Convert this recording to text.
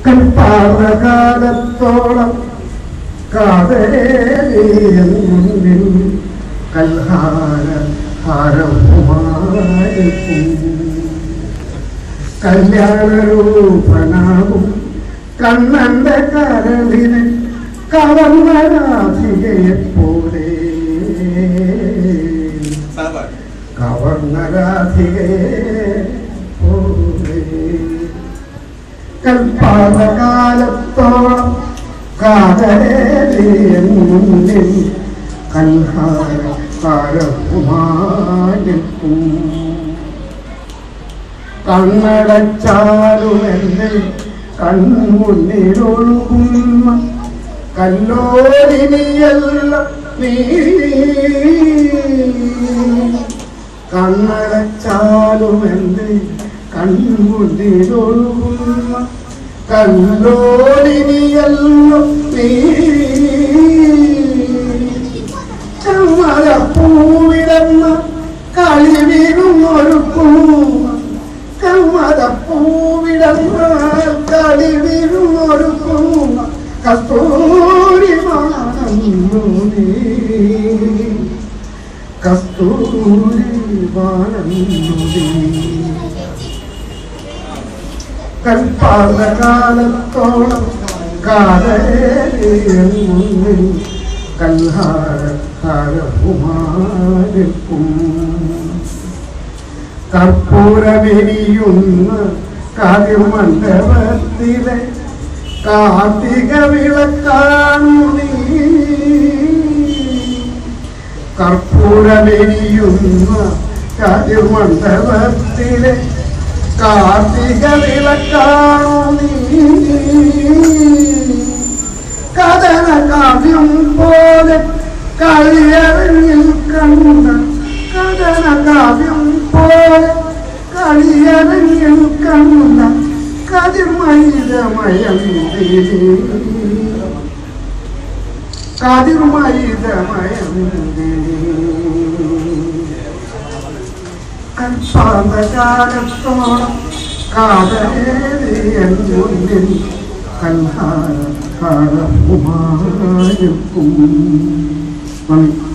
കൽപ്പാറകാലത്തോളം കാതരേലിയൻ മുന്നിൽ കൽഹാര ഹാരവുമായിരിക്കും കല്യാണരൂപനാകും കണ്ണന്റെ കരളിന് കവർന്ന രാധികയെ പോലെ കവർന്ന രാധികയെ പോലെ കൽപ്പാതകാലത്തോളം കാതരേലിയൻ മുന്നിൽ കൽഹാര ഹാരവുമായിരിക്കും കണ്ണടച്ചാലുമെന്നെ കൺമുന്നിലൊഴുകുന്ന കല്ലോലിനിയല്ല നീ കണ്ണടച്ചാലുമെന്നെ കൺമുന്നിലൊഴുകുന്ന കല്ലോലിനിയല്ല നീ ചമ്മരപ്പൂവിടന്ന കളിവീഴും ഒരുക്കുന്ന കമ്മരപ്പൂവിടന്ന കളിവീഴും ഒരുക്കുന്ന കസ്തൂരി മാനന്നു നീ കസ്തൂരി മാനന്നു നീ കൽപ്പാതകാലത്തോളം കാതരേലിയൻ മുന്നിൽ കൽഹാര ഹാരവുമാരിക്കും കർപ്പൂരമെരിയുന്ന കാതിർമണ്ഡപത്തിലെ കാർത്തിക വിളക്കാണു നീ കർപ്പൂരമെരിയുന്ന കാതിർമണ്ഡപത്തിലെ കാർത്തിക വിളക്കാണു നീ കഥന കാവ്യം പോലെ കളിയറിഞ്ഞിൽ കണ്ട കഥന കാവ്യം പോലെ കളിയറിഞ്ഞിൽ കണ്ട കതിർമയിതമയം കതിർമയിതമയം കൽപ്പാന്തകാലത്തോളം കാതരേറിയൻ മുന്നിൽ കൽഹാര ഹാരവുമായിരിക്കും നന്ദി